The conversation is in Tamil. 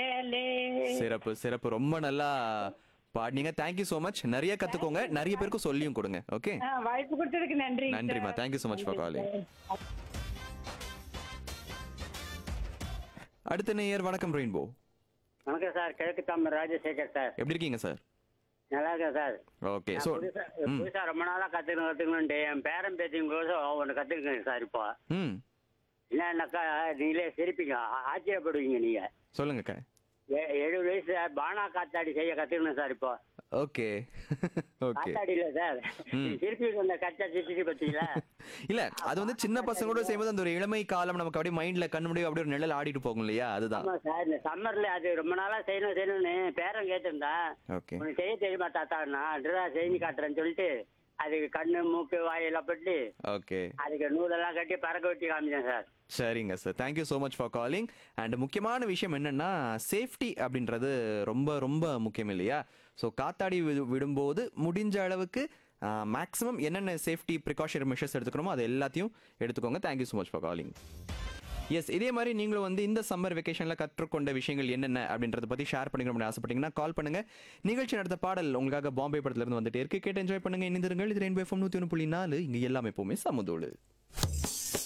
மேலே சிறப்பு சிறப்பு ரொம்ப நல்லா பாடினீங்க தேங்க்யூ so மச் நிறைய கத்துக்கோங்க நிறைய பேருக்கு சொல்லியும் கொடுங்க ஓகே ஆ, வாய்ப்பு கொடுத்ததுக்கு நன்றி நன்றிம்மா thank you so much for calling அடுத்த நேயர் வணக்கம் ரெயின்போ வணக்கம் சார் கிழக்கு தாமர் ராஜசேகர் சார் எப்படி இருக்கீங்க சார் நல்லா இருக்கேன் சார் ஓகே நான் ஸோ புதுசா புதுசா ரொம்ப நாளா கத்துக்கணும் கத்துக்கணும்ட்டு என் பேரன் பேத்திங்களும் ஒன்று கத்துருக்கேன் சார் இப்போ ம் என்னன்னாக்கா நீங்களே சிரிப்பீங்க ஆ- ஆச்சரியப்படுவீங்க நீங்க சொல்லுங்கக்கா எ- எழுபது வயசுல பானா காத்தாடி செய்ய கத்துக்கணும் சார் இப்போ ஓகே ஓகே காத்தாடி இல்ல சார் சிரிப்பீங்க அந்த கச்சா சிரிச்சு பார்த்தீங்களா இல்ல அது வந்து சின்ன பசங்களோட செய்யும்போது அந்த ஒரு இளமை காலம் நமக்கு அப்படியே மைண்ட்ல கண்ணு முடியும் அப்படியே ஒரு நிழல் ஆடிட்டு போகும் இல்லையா அதுதான் ஆமா சார் இந்த சம்மர்ல அது ரொம்ப நாளா செய்யணும் செய்யணும்னு பேரன் கேட்டிருந்தேன் ஓகே உனக்கு செய்ய தெரியுமா தாத்தா நான் அதுதான் செஞ்சு காட்டுறேன்னு சொல்லிட்டு அதுக்கு கண்ணு மூக்கு வாயெல்லாம் பட்டு ஓகே அதுக்கு நூலெல்லாம் கட்டி பறக்க விட்டு காமிச்சேன் சார் சரிங்க sir thank you so much for calling and முக்கியமான விஷயம் என்னன்னா சேஃப்டி அப்படின்றது ரொம்ப ரொம்ப முக்கியம் இல்லையா ஸோ காத்தாடி விடு- விடும்போது முடிஞ்ச அளவுக்கு மேக்ஸிமம் என்னென்ன சேஃப்டி ப்ரிகாஷனரி மெஷர்ஸ் எடுத்துக்கணுமோ அது எல்லாத்தையும் எடுத்துக்கோங்க thank you so much for calling yes இதே மாதிரி நீங்களும் வந்து இந்த சம்மர் வெக்கேஷனில் கற்றுக்கொண்ட விஷயங்கள் என்னென்ன அப்படின்றத பற்றி ஷேர் பண்ணிக்கணும்னு ஆசைப்பட்டீங்கன்னா கால் பண்ணுங்க நிகழ்ச்சி நடத்த பாடல் உங்களுக்காக பாம்பே படத்துல இருந்து வந்துட்டே இருக்கு கேட்டு என்ஜாய் பண்ணுங்க இணைந்திருங்கள் இது ரெயின்போ எஃப்எம் நூற்றி ஒன்று புள்ளி நாலு இங்கே எல்லாமே எப்பவுமே சமுதோடு